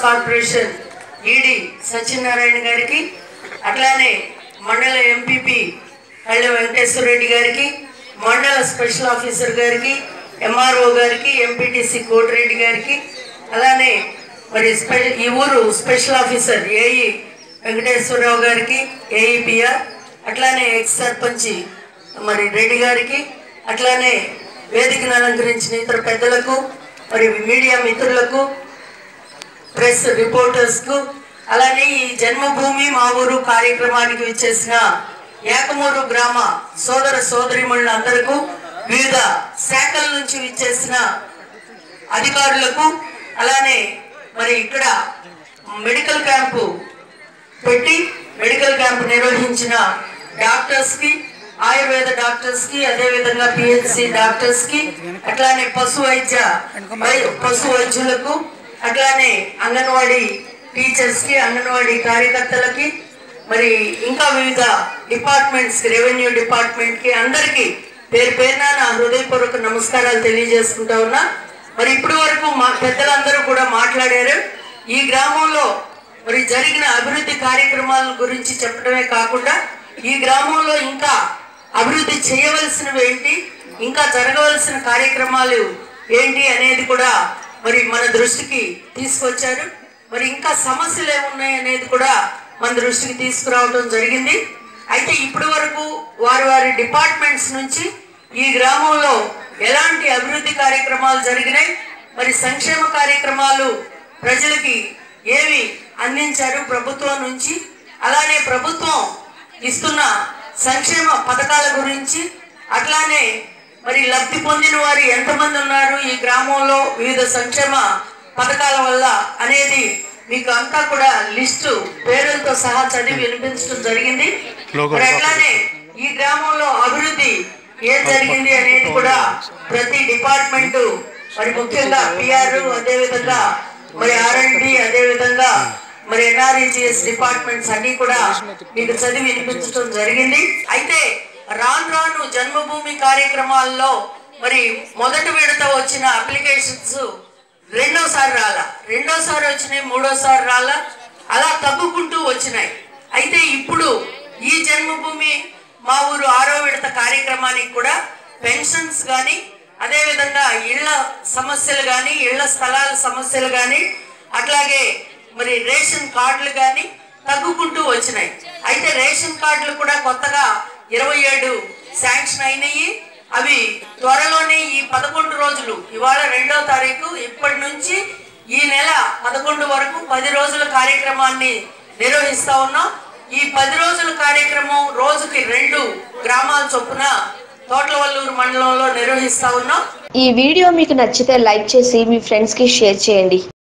corporation ఈడి సత్యనారాయణ గారికి అట్లానే మండల ఎంపీపీ కళ్ళ వెంకటేశ్వర రెడ్డి గారికి మండల స్పెషల్ ఆఫీసర్ గారికి ఎంఆర్ఓ గారికి ఎంపీటీసీ కోటిరెడ్డి గారికి అలానే మరి స్పె ఈ ఊరు స్పెషల్ ఆఫీసర్ ఏఈ వెంకటేశ్వరరావు గారికి ఏఈపిఆర్ అట్లానే ఎక్స్ సర్పంచి మరి రెడ్డి గారికి అట్లానే వేదికను అలంకరించిన ఇతర పెద్దలకు మరి మీడియా మిత్రులకు ప్రెస్ రిపోర్టర్స్ కు అలానే ఈ జన్మభూమి మా ఊరు కార్యక్రమానికి విచ్చేసిన ఏకమూరు గ్రామ సోదర సోదరిమణులందరకు వివిధ శాఖల నుంచి విచ్చేసిన అధికారులకు అలానే మరి ఇక్కడ మెడికల్ క్యాంపు పెట్టి మెడికల్ క్యాంప్ నిర్వహించిన డాక్టర్స్ కి ఆయుర్వేద డాక్టర్స్ కి అదే విధంగా పిహెచ్సి డాక్టర్స్ కి అట్లానే పశు వైద్య వై- పశు వైద్యులకు అట్లానే అంగన్వాడీ టీచర్స్ కి అంగన్వాడీ కార్యకర్తలకి మరి ఇంకా వివిధ డిపార్ట్మెంట్స్ రెవెన్యూ డిపార్ట్మెంట్ కి అందరికి పేరు పేరున నా హృదయపూర్వక నమస్కారాలు తెలియజేసుకుంటా ఉన్నా మరి ఇప్పటి వరకు మా పెద్దలందరూ కూడా మాట్లాడారు ఈ గ్రామంలో మరి జరిగిన అభివృద్ధి కార్యక్రమాల గురించి చెప్పడమే కాకుండా ఈ గ్రామంలో ఇంకా అభివృద్ధి చేయవలసినవి ఏంటి ఇంకా జరగవలసిన కార్యక్రమాలు ఏంటి అనేది కూడా మరి మన దృష్టికి తీసుకొచ్చారు మరి ఇంకా సమస్యలు ఏమున్నాయి అనేది కూడా మన దృష్టికి తీసుకురావడం జరిగింది అయితే ఇప్పటి వరకు వారి వారి డిపార్ట్మెంట్స్ నుంచి ఈ గ్రామంలో ఎలాంటి అభివృద్ధి కార్యక్రమాలు జరిగినాయి మరి సంక్షేమ కార్యక్రమాలు ప్రజలకి ఏమి అందించారు ప్రభుత్వం నుంచి అలానే ప్రభుత్వం ఇస్తున్న సంక్షేమ పథకాల గురించి అట్లానే మరి లబ్ధి పొందిన వారు ఎంతమంది ఉన్నారు ఈ గ్రామంలో వివిధ సంక్షేమ పథకాల వల్ల అనేది మీకు అంతా కూడా లిస్టు పేరులతో సహా చదివి వినిపించడం జరిగింది మరి అట్లానే ఈ గ్రామంలో అభివృద్ధి ఏం జరిగింది అనేది కూడా ప్రతి డిపార్ట్మెంట్ మరి ముఖ్యంగా పిఆర్ అదే విధంగా మరి ఆర్ అండ్ డి అదే విధంగా మరి ఎన్ఆర్ఈజిఎస్ డిపార్ట్మెంట్స్ అన్ని కూడా మీకు చదివి వినిపించడం జరిగింది అయితే రాను రాను జన్మభూమి కార్యక్రమాల్లో మరి మొదటి విడత వచ్చిన అప్లికేషన్స్ రెండోసారి రాలా రెండోసారి వచ్చినాయి మూడోసారి రాలా అలా తగ్గుకుంటూ వచ్చినాయి అయితే ఇప్పుడు ఈ జన్మభూమి మా ఊరు ఆరో విడత కార్యక్రమానికి కూడా పెన్షన్స్ కానీ అదేవిధంగా ఇళ్ల సమస్యలు కానీ ఇళ్ల స్థలాల సమస్యలు కానీ అట్లాగే మరి రేషన్ కార్డులు కానీ తగ్గుకుంటూ వచ్చినాయి అయితే రేషన్ కార్డులు కూడా కొత్తగా ఇరవై ఏడు శాంక్షన్ అయినాయి అవి త్వరలోనే ఈ పదకొండు రోజులు ఇవాళ రెండో తారీఖు ఇప్పటి నుంచి ఈ నెల పదకొండు వరకు పది రోజుల కార్యక్రమాన్ని నిర్వహిస్తా ఉన్నాం ఈ పది రోజుల కార్యక్రమం రోజుకి రెండు గ్రామాల చొప్పున తోటలవల్లూరు మండలంలో నిర్వహిస్తా ఉన్నాం ఈ వీడియో మీకు నచ్చితే లైక్ చేసి మీ ఫ్రెండ్స్కి షేర్ చేయండి